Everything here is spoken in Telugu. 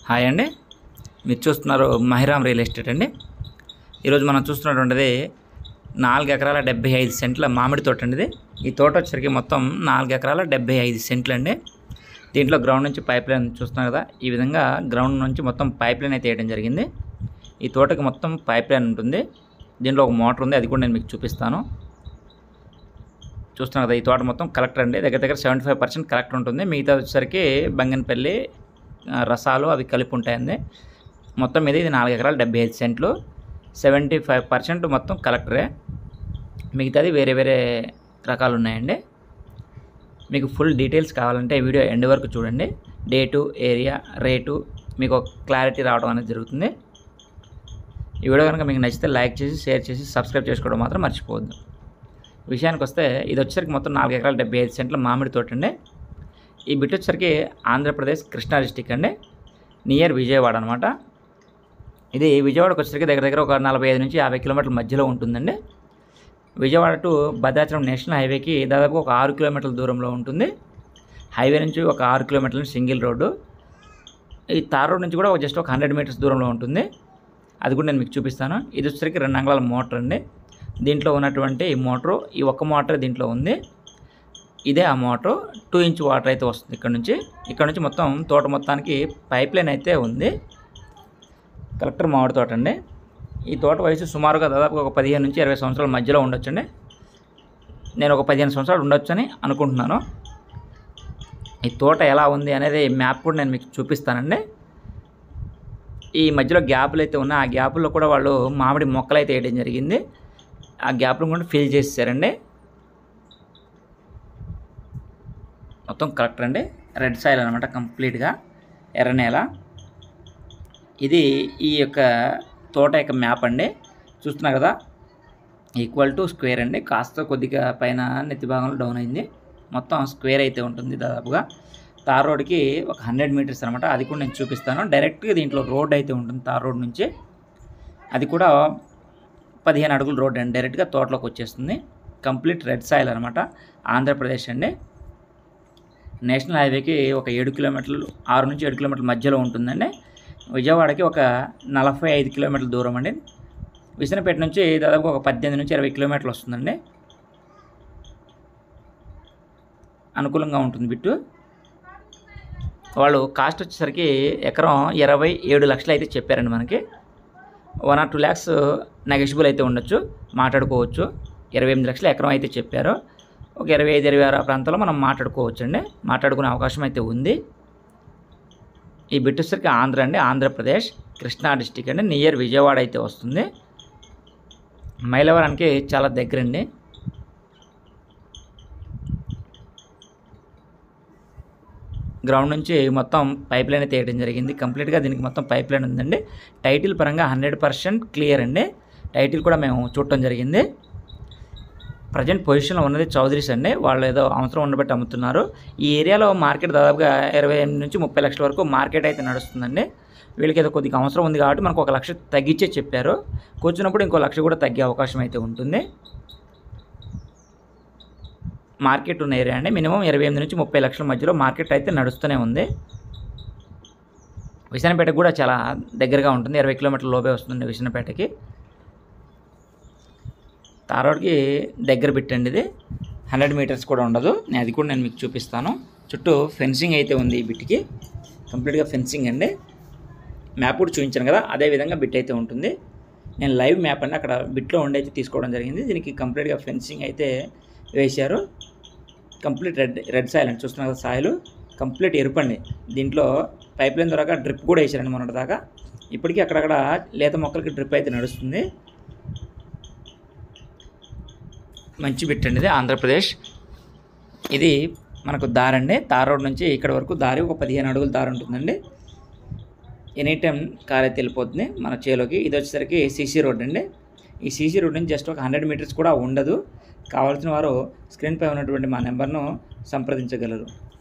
హాయ్ అండి మీరు చూస్తున్నారు మహిరామ్ రియల్ ఎస్టేట్ అండి ఈరోజు మనం చూస్తున్నటువంటిది నాలుగు ఎకరాల డెబ్బై ఐదు సెంట్ల మామిడి తోట అండి ఇది ఈ తోట వచ్చరికి మొత్తం నాలుగు ఎకరాల డెబ్బై ఐదు సెంట్లు అండి దీంట్లో గ్రౌండ్ నుంచి పైప్ లైన్ చూస్తున్నారు కదా ఈ విధంగా గ్రౌండ్ నుంచి మొత్తం పైప్ లైన్ అయితే వేయడం జరిగింది ఈ తోటకి మొత్తం పైప్ లైన్ ఉంటుంది దీంట్లో ఒక మోటార్ ఉంది అది కూడా నేను మీకు చూపిస్తాను చూస్తున్నారు కదా ఈ తోట మొత్తం కలెక్టర్ అండి దగ్గర దగ్గర సెవెంటీ ఫైవ్ పర్సెంట్ కలెక్టర్ ఉంటుంది మిగతా వచ్చేసరికి బంగన్పల్లి ఆ, రసాలు అవి కలిపి ఉంటాయండి మొత్తం మీద ఇది నాలుగు ఎకరాలు డెబ్బై ఐదు సెంట్లు సెవెంటీ ఫైవ్ పర్సెంట్ మొత్తం కలెక్టరే మిగతాది వేరే వేరే రకాలు ఉన్నాయండి మీకు ఫుల్ డీటెయిల్స్ కావాలంటే ఈ వీడియో ఎండ్ వరకు చూడండి డేటు ఏరియా రేటు మీకు ఒక క్లారిటీ రావడం అనేది జరుగుతుంది ఈ వీడియో కనుక మీకు నచ్చితే లైక్ చేసి షేర్ చేసి సబ్స్క్రైబ్ చేసుకోవడం మాత్రం మర్చిపోవద్దు విషయానికి వస్తే ఇది వచ్చేసరికి మొత్తం నాలుగు ఎకరాల డెబ్బై ఐదు సెంట్ల మామిడి తోట అండి ఈ బిట్ వచ్చేసరికి ఆంధ్రప్రదేశ్ కృష్ణా డిస్టిక్ అండి నియర్ విజయవాడ అనమాట ఇది విజయవాడకు వచ్చేసరికి దగ్గర దగ్గర ఒక నలభై ఐదు నుంచి యాభై కిలోమీటర్ల మధ్యలో ఉంటుందండి విజయవాడ టు భద్రాచలం నేషనల్ హైవేకి దాదాపు ఒక ఆరు కిలోమీటర్ల దూరంలో ఉంటుంది హైవే నుంచి ఒక ఆరు కిలోమీటర్ల సింగిల్ రోడ్డు ఈ తార్ రోడ్ నుంచి కూడా ఒక జస్ట్ ఒక హండ్రెడ్ మీటర్స్ దూరంలో ఉంటుంది అది కూడా నేను మీకు చూపిస్తాను ఇది వచ్చేసరికి రెండు అంగుళాల మోటార్ అండి దీంట్లో ఉన్నటువంటి ఈ మోటరు ఈ ఒక్క మోటార్ దీంట్లో ఉంది ఇదే ఆ మోటార్ టూ ఇంచ్ వాటర్ అయితే వస్తుంది ఇక్కడ నుంచి ఇక్కడ నుంచి మొత్తం తోట మొత్తానికి పైప్ లైన్ అయితే ఉంది కలెక్టర్ మామిడి తోట అండి ఈ తోట వయసు సుమారుగా దాదాపు ఒక పదిహేను నుంచి ఇరవై సంవత్సరాల మధ్యలో ఉండొచ్చండి నేను ఒక పదిహేను సంవత్సరాలు ఉండొచ్చని అనుకుంటున్నాను ఈ తోట ఎలా ఉంది అనేది మ్యాప్ కూడా నేను మీకు చూపిస్తానండి ఈ మధ్యలో గ్యాపులు అయితే ఉన్నాయి ఆ గ్యాపుల్లో కూడా వాళ్ళు మామిడి మొక్కలు అయితే వేయడం జరిగింది ఆ గ్యాప్లు కూడా ఫిల్ చేసేసారండి మొత్తం కరెక్ట్ అండి రెడ్ సాయిల్ అనమాట కంప్లీట్గా ఎర్ర నేల ఇది ఈ యొక్క తోట యొక్క మ్యాప్ అండి చూస్తున్నారు కదా ఈక్వల్ టు స్క్వేర్ అండి కాస్త కొద్దిగా పైన నెత్తి భాగంలో డౌన్ అయింది మొత్తం స్క్వేర్ అయితే ఉంటుంది దాదాపుగా తార్ రోడ్కి ఒక హండ్రెడ్ మీటర్స్ అనమాట అది కూడా నేను చూపిస్తాను డైరెక్ట్గా దీంట్లో రోడ్ అయితే ఉంటుంది తార్ రోడ్ నుంచి అది కూడా పదిహేను అడుగుల రోడ్ అండి డైరెక్ట్గా తోటలోకి వచ్చేస్తుంది కంప్లీట్ రెడ్ సాయిల్ అనమాట ఆంధ్రప్రదేశ్ అండి నేషనల్ హైవేకి ఒక ఏడు కిలోమీటర్లు ఆరు నుంచి ఏడు కిలోమీటర్ల మధ్యలో ఉంటుందండి విజయవాడకి ఒక నలభై ఐదు కిలోమీటర్ల దూరం అండి విసనపేట నుంచి దాదాపు ఒక పద్దెనిమిది నుంచి ఇరవై కిలోమీటర్లు వస్తుందండి అనుకూలంగా ఉంటుంది బిట్టు వాళ్ళు కాస్ట్ వచ్చేసరికి ఎకరం ఇరవై ఏడు లక్షలు అయితే చెప్పారండి మనకి one or two lakhs negotiable అయితే ఉండొచ్చు మాట్లాడుకోవచ్చు ఇరవై ఎనిమిది లక్షలు ఎకరం అయితే చెప్పారు ఒక ఇరవై ఐదు ఇరవై ఆరు ఆ ప్రాంతంలో మనం మాట్లాడుకోవచ్చు అండి మాట్లాడుకునే అవకాశం అయితే ఉంది ఈ బిట్ వచ్చేసరికి ఆంధ్ర అండి ఆంధ్రప్రదేశ్ కృష్ణా డిస్టిక్ అండి నియర్ విజయవాడ అయితే వస్తుంది మైలవరానికి చాలా దగ్గరండి గ్రౌండ్ నుంచి మొత్తం పైప్ లైన్ అయితే వేయడం జరిగింది కంప్లీట్గా దీనికి మొత్తం పైప్ లైన్ ఉందండి టైటిల్ పరంగా హండ్రెడ్ పర్సెంట్ క్లియర్ అండి టైటిల్ కూడా మేము చూడటం జరిగింది ప్రజెంట్ పొజిషన్లో ఉన్నది చౌదరీస్ అండి వాళ్ళు ఏదో అవసరం ఉండబట్టి అమ్ముతున్నారు ఈ ఏరియాలో మార్కెట్ దాదాపుగా ఇరవై ఎనిమిది నుంచి ముప్పై లక్షల వరకు మార్కెట్ అయితే నడుస్తుందండి వీళ్ళకి ఏదో కొద్దిగా అవసరం ఉంది కాబట్టి మనకు ఒక లక్ష తగ్గించే చెప్పారు కూర్చున్నప్పుడు ఇంకో లక్ష కూడా తగ్గే అవకాశం అయితే ఉంటుంది మార్కెట్ ఉన్న ఏరియా అండి మినిమం ఇరవై ఎనిమిది నుంచి ముప్పై లక్షల మధ్యలో మార్కెట్ అయితే నడుస్తూనే ఉంది విశానపేటకు కూడా చాలా దగ్గరగా ఉంటుంది ఇరవై కిలోమీటర్ల లోపే వస్తుంది విశానపేటకి తారోడ్కి దగ్గర పెట్టండి ఇది హండ్రెడ్ మీటర్స్ కూడా ఉండదు నేను అది కూడా నేను మీకు చూపిస్తాను చుట్టూ ఫెన్సింగ్ అయితే ఉంది ఈ బిట్కి కంప్లీట్గా ఫెన్సింగ్ అండి మ్యాప్ కూడా చూపించాను కదా అదే విధంగా బిట్ అయితే ఉంటుంది నేను లైవ్ మ్యాప్ అండి అక్కడ బిట్లో ఉండి అయితే తీసుకోవడం జరిగింది దీనికి కంప్లీట్గా ఫెన్సింగ్ అయితే వేశారు కంప్లీట్ రెడ్ రెడ్ సాయిల్ అండి చూస్తున్నారు కదా సాయిల్ కంప్లీట్ ఎరుపండి దీంట్లో పైప్ లైన్ ద్వారా డ్రిప్ కూడా వేసారండి మొన్నటి దాకా ఇప్పటికీ అక్కడక్కడ లేత మొక్కలకి డ్రిప్ అయితే నడుస్తుంది మంచి బిట్ అండి ఇది ఆంధ్రప్రదేశ్ ఇది మనకు దారి అండి తార్ రోడ్ నుంచి ఇక్కడ వరకు దారి ఒక పదిహేను అడుగుల దారి ఉంటుందండి ఎనీ టైం కార్ అయితే వెళ్ళిపోతుంది మన చేలోకి ఇది వచ్చేసరికి సీసీ రోడ్ అండి ఈ సీసీ రోడ్ నుంచి జస్ట్ ఒక హండ్రెడ్ మీటర్స్ కూడా ఉండదు కావాల్సిన వారు స్క్రీన్పై ఉన్నటువంటి మా నెంబర్ను సంప్రదించగలరు